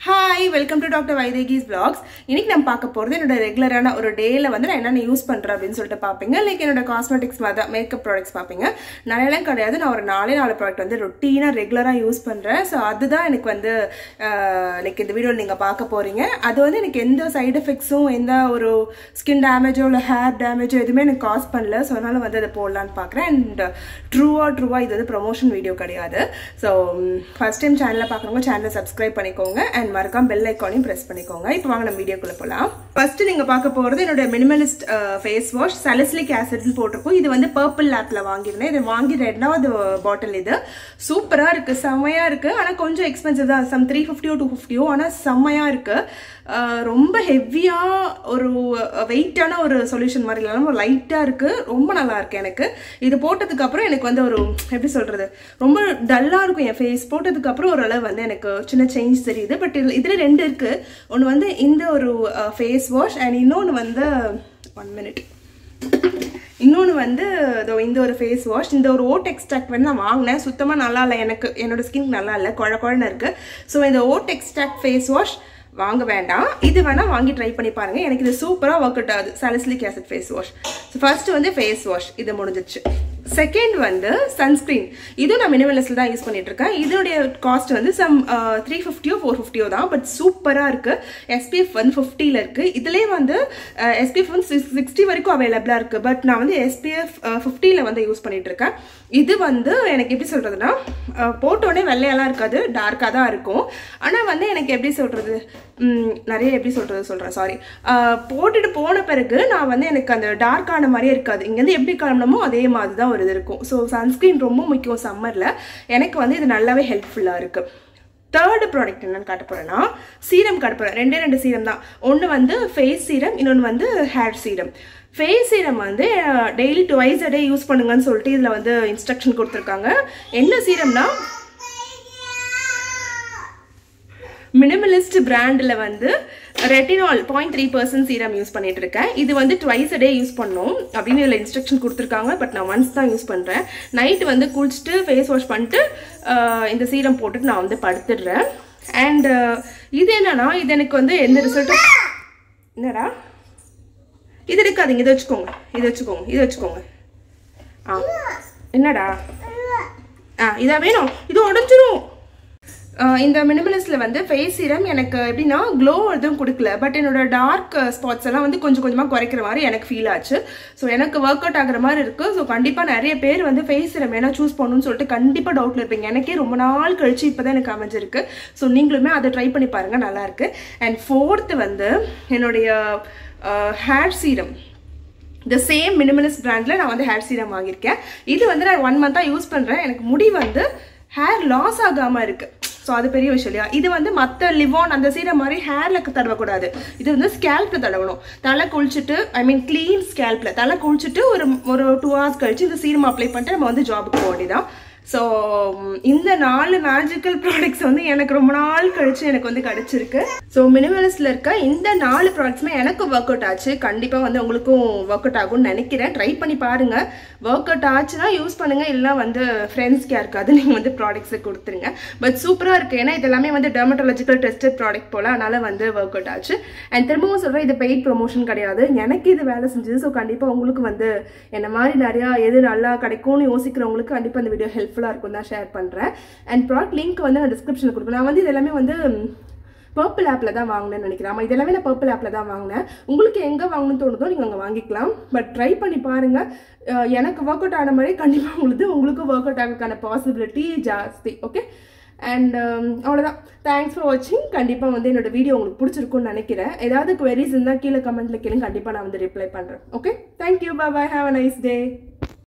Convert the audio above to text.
hi welcome to doctor Vaidehi's vlogs இன்னைக்கு நம்ம பார்க்க போகிறது என்னோட ரெகுலரான ஒரு டேல வந்து நான் என்னென்ன யூஸ் பண்ணுறேன் அப்படின்னு சொல்லிட்டு பார்ப்பீங்க லைக் என்னோட காஸ்மெட்டிக்ஸ் மாதிரி மேக்கப் ப்ராடக்ட்ஸ் பார்ப்பீங்க நிறையலாம் கிடையாது நான் ஒரு நாலே நாலு ப்ராடக்ட் வந்து ரொட்டீனாக ரெகுலராக யூஸ் பண்ணுறேன் ஸோ அதுதான் எனக்கு வந்து ஆஹ், எனக்கு இந்த வீடியோவில் நீங்கள் பார்க்க போகிறீங்க அது வந்து எனக்கு எந்த சைடு எஃபெக்ட்ஸும் எந்த ஒரு ஸ்கின் டேமேஜோ இல்லை ஹேர் டேமேஜோ எதுவுமே எனக்கு காஸ் பண்ணல ஸோ அதனால வந்து அதை போடலான்னு பார்க்குறேன் அண்ட் ட்ரூவா ட்ரூவா இது வந்து ப்ரொமோஷன் வீடியோ கிடையாது ஸோ ஃபர்ஸ்ட் டைம் சேனலை பார்க்குறவங்க சேனலை சப்ஸ்கிரைப் பண்ணிக்கோங்க அண்ட் மறக்காம பெல் ஐக்கானையும் ப்ரெஸ் பண்ணிக்கோங்க இப்போ வாங்க நம்ம வீடியோக்குள்ள போகலாம் ஃபர்ஸ்ட் நீங்க பார்க்க போறது என்னோட மினிமலிஸ்ட் ஃபேஸ் வாஷ் சலசிலிக் ஆசிட்னு போட்டிருக்கும் இது வந்து பர்பிள் லேப்ல வாங்கியிருந்தேன் இது வாங்கி ரெண்டாவது பாட்டில் இது சூப்பரா இருக்கு செம்மையா இருக்கு ஆனா கொஞ்சம் எக்ஸ்பென்சிவ் தான் சம் த்ரீ ஃபிஃப்டியோ டூ ஃபிஃப்டியோ ஆனா செம்மையா இருக்கு அஹ், ரொம்ப ஹெவியா ஒரு வெயிட்டான ஒரு சொல்யூஷன் மாதிரி இல்லாமல் லைட்டா இருக்கு ரொம்ப நல்லா இருக்கு எனக்கு இது போட்டதுக்கு அப்புறம் எனக்கு வந்து ஒரு எப்படி சொல்றது ரொம்ப டல்லா இருக்கும் என் ஃபேஸ் போட்டதுக்கு அப்புறம் ஓரளவு வந்து எனக்கு சின்ன சேஞ்ச் தெரியுது பட் இதுல இதுல ரெண்டு இருக்கு ஒன்று வந்து இந்த ஒரு ஃபேஸ் வாஷ் அண்ட் இன்னொன்று வந்து ஒன் மினிட் இன்னொன்று வந்து இதோ இந்த ஒரு ஃபேஸ் வாஷ் இந்த ஒரு ஓட் எக்ஸ்ட்ராக்ட் வந்து நான் வாங்கினேன் சுத்தமாக நல்லா இல்லை எனக்கு என்னோட ஸ்கின் நல்லா இல்லை குழ குழன்னு இருக்கு ஸோ இந்த ஓட் எக்ஸ்ட்ராக்ட் ஃபேஸ் வாஷ் வாங்க வேண்டாம் இது வேணால் வாங்கி ட்ரை பண்ணி பாருங்க எனக்கு இது சூப்பராக ஒர்க் அவுட் ஆகுது salicylic acid face wash so first வந்து ஃபேஸ் வாஷ் இது முடிஞ்சிச்சு செகண்ட் வந்து சன்ஸ்கிரீன் இதுவும் நான் மினிமலிஸ்டில் தான் யூஸ் பண்ணிட்டு இருக்கேன் இதனுடைய காஸ்ட் வந்து சம் த்ரீ ஃபிஃப்டியோ ஃபோர் ஃபிஃப்டியோ தான் பட் சூப்பராக இருக்கு எஸ்பிஎஃப் ஒன் ஃபிஃப்டியில் இருக்கு இதுலேயே வந்து எஸ்பிஎஃப் வந்து சிக்ஸ்டி வரைக்கும் அவைலபிளாக இருக்கு பட் நான் வந்து எஸ்பிஎஃப் ஃபிஃப்டியில் வந்து யூஸ் பண்ணிட்டு இருக்கேன் இது வந்து எனக்கு எப்படி சொல்றதுன்னா அஹ், போட்ட உடனே வெள்ளையெல்லாம் இருக்காது டார்க்காக தான் இருக்கும் ஆனால் வந்து எனக்கு எப்படி சொல்றது ம், நிறைய எப்படி சொல்றது சொல்றேன் சாரி போட்டுட்டு போன பிறகு நான் வந்து எனக்கு அந்த டார்க்கான மாதிரியே இருக்காது இங்கேருந்து எப்படி கிளம்பணுமோ அதே மாதிரி தான் ஒரு இது இருக்கும் ஸோ சன்ஸ்கிரீன் ரொம்ப முக்கியம் சம்மரில் எனக்கு வந்து இது நல்லாவே ஹெல்ப்ஃபுல்லாக இருக்கு தேர்டு ப்ராடக்ட் என்னன்னு காட்ட போறேன்னா சீரம் காட்ட போறேன் ரெண்டே ரெண்டு சீரம் தான் ஒன்று வந்து ஃபேஸ் சீரம் இன்னொன்று வந்து ஹேர் சீரம் ஃபேஸ் சீரம் வந்து daily twice a day use பண்ணுங்கன்னு சொல்லிட்டு இதில் வந்து இன்ஸ்ட்ரக்ஷன் கொடுத்துருக்காங்க என்ன சீரம்னா மினிமலிஸ்ட் பிராண்டில் வந்து retinol point three percent serum use பண்ணிட்டு இருக்கேன் இது வந்து ட்வைஸ் அ டே யூஸ் பண்ணோம் அப்படின்னு இதில் இன்ஸ்ட்ரக்ஷன் கொடுத்துருக்காங்க பட் நான் ஒன்ஸ் தான் யூஸ் பண்ணுறேன் நைட் வந்து குளிச்சுட்டு ஃபேஸ் வாஷ் பண்ணிட்டு ஆஹ், இந்த சீரம் போட்டுட்டு நான் வந்து படுத்துடுறேன் அண்ட் இது என்னன்னா இது எனக்கு வந்து எந்த ரிசல்ட்டும் என்னடா இது இருக்காதீங்க இதை வச்சுக்கோங்க இதை வச்சுக்கோங்க இதை வச்சுக்கோங்க ஆ என்னடா ஆ இதா வேணும் இது உடஞ்சிரும் ஆஹ் இந்த மினிமலிஸ்ட்ல வந்து ஃபேஸ் சீரம் எனக்கு எப்படின்னா க்ளோ எதுவும் கொடுக்கல பட் என்னோட டார்க் ஸ்பாட்ஸ் எல்லாம் வந்து கொஞ்சம் கொஞ்சமாக குறைக்கிற மாதிரி எனக்கு ஃபீல் ஆச்சு ஸோ எனக்கு ஒர்க் அவுட் ஆகுற மாதிரி இருக்கு ஸோ கண்டிப்பாக நிறைய பேர் வந்து ஃபேஸ் சீரம் வேணா சூஸ் பண்ணணும்னு சொல்லிட்டு கண்டிப்பாக டவுட்ல இருப்பீங்க எனக்கே ரொம்ப நாள் கழிச்சு இப்போ தான் எனக்கு அமைஞ்சிருக்கு ஸோ நீங்களுமே அதை ட்ரை பண்ணி பாருங்க நல்லா இருக்கு அண்ட் ஃபோர்த்து வந்து என்னுடைய ஹேர் சீரம் இந்த சேம் மினிமலிஸ்ட் பிராண்டில் நான் வந்து ஹேர் சீரம் வாங்கியிருக்கேன் இது வந்து நான் ஒன் மந்த்தாக யூஸ் பண்ணுறேன் எனக்கு முடி வந்து ஹேர் லாஸ் ஆகாமல் இருக்கு ஸோ அது பெரிய விஷயம் இல்லையா இது வந்து மற்ற லிவான் அந்த சீரம் மாதிரி ஹேரில் தடவக்கூடாது இது வந்து ஸ்கேல்பில் தடவணும் தலை குளிச்சுட்டு ஐ மீன் க்ளீன் ஸ்கேல்பில் தலை குளிச்சுட்டு ஒரு ஒரு டூ ஹவர்ஸ் கழிச்சு இந்த சீரம் அப்ளை பண்ணிட்டு நம்ம வந்து ஜாபுக்கு போக வேண்டியதான் ஸோ இந்த நாலு மேஜிக்கல் ப்ராடக்ட்ஸ் வந்து எனக்கு ரொம்ப நாள் கழிச்சு எனக்கு வந்து கிடைச்சிருக்கு ஸோ மினிமலிஸ்ட்ல இருக்க இந்த நாலு ப்ராடக்ட்ஸுமே எனக்கு ஒர்க் அவுட் ஆச்சு கண்டிப்பாக வந்து உங்களுக்கும் ஒர்க் அவுட் ஆகும்னு நினைக்கிறேன் ட்ரை பண்ணி பாருங்க ஒர்க் அவுட் ஆச்சுன்னா யூஸ் பண்ணுங்க இல்லை வந்து ஃப்ரெண்ட்ஸ்க்கு யாருக்காவது நீங்கள் வந்து ப்ராடக்ட்ஸை கொடுத்துருங்க பட் சூப்பராக இருக்கு ஏன்னா இது எல்லாமே வந்து டெர்மட்டாலஜிக்கல் டெஸ்டட் ப்ராடக்ட் போல அதனால வந்து ஒர்க் அவுட் ஆச்சு அண்ட் திரும்பவும் சொல்கிறேன் இது பெய்ட் ப்ரொமோஷன் கிடையாது எனக்கு இது வேலை செஞ்சது ஸோ கண்டிப்பாக உங்களுக்கு வந்து என்ன மாதிரி நிறையா எது நல்லா கிடைக்கும்னு யோசிக்கிறவங்களுக்கு கண்டிப்பாக இந்த வீடியோ ஹெல்ப்ஃபுல்லாக இருக்கும் தான் ஷேர் பண்ணுறேன் அண்ட் ப்ராடக்ட் லிங்க் வந்து நான் டிஸ்கிரிப்ஷனில் கொடுப்பேன் நான் வந்து இது எல்லாமே வந்து பர்பிள் ஆப்பில் தான் வாங்கினேன்னு நினைக்கிறேன் ஆமாம் இதெல்லாமே நான் பர்பிள் ஆப்பில் தான் வாங்கினேன் உங்களுக்கு எங்கே வாங்கணும்னு தோணுதோ நீங்கள் அங்கே வாங்கிக்கலாம் பட் ட்ரை பண்ணி பாருங்கள் அஹ் எனக்கு ஒர்க் அவுட் ஆன மாதிரி கண்டிப்பாக உங்களுக்கு உங்களுக்கும் ஒர்க் அவுட் ஆகிறதுக்கான பாசிபிலிட்டி ஜாஸ்தி ஓகே அண்ட் அவ்வளோதான் தேங்க்ஸ் ஃபார் வாட்சிங் கண்டிப்பாக வந்து என்னோட வீடியோ உங்களுக்கு பிடிச்சிருக்கும்னு நினைக்கிறேன் ஏதாவது queries இருந்தால் கீழே கமெண்ட்டில் கேளுங்க கண்டிப்பாக நான் வந்து ரிப்ளை பண்ணுறேன் okay thank you bye have a nice day